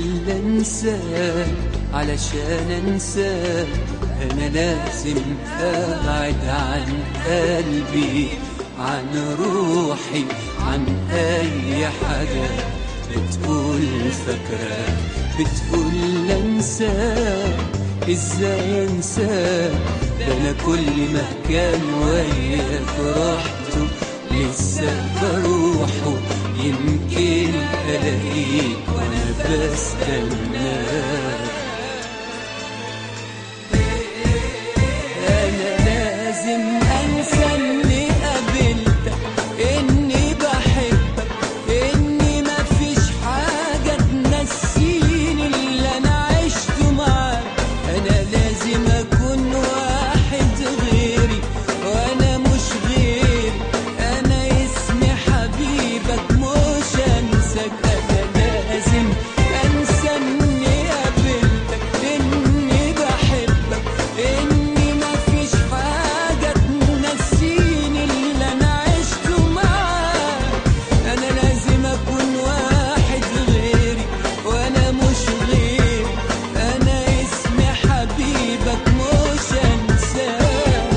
إلا انساك علشان انساك انا لازم ابعد عن قلبي عن روحي عن اي حاجة بتقول فاكراك بتقول انساك ازاي انساك ده انا كل ما كان وياك رحته لسه بروحه يمكن الاقيك وانا بستناك انا لازم انسى اني قابلتك اني بحبك اني مفيش حاجه تنسيني اللي انا عشته معاك انا لازم اكون واحد غيري وانا مش غيري انا اسمي حبيبك مش انساك انا لازم انسى اني قابلتك اني بحبك اني مفيش حاجه تنسيني اللي انا عشته معاك انا لازم اكون واحد غيري وانا مش غيري انا اسمي حبيبك مش انساك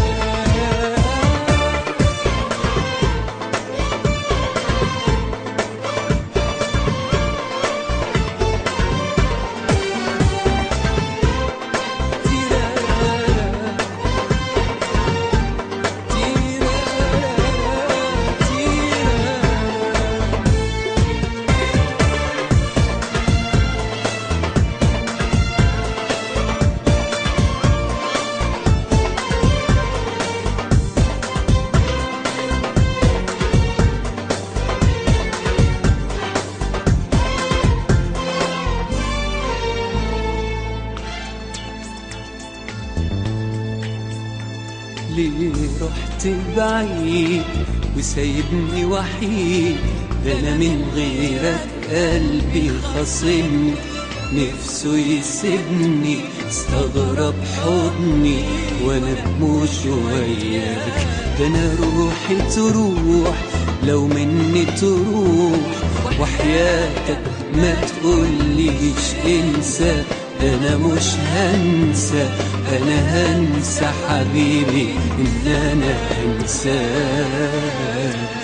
ليه رحت بعيد وسايبني وحيد ده انا من غيرك قلبي خاصمني نفسه يسيبني استغرب حضني وانا مش وياك ده انا روحي تروح لو مني تروح وحياتك ما تقوليش انسى انا مش هنسى انا هنسى حبيبي ان انا انساك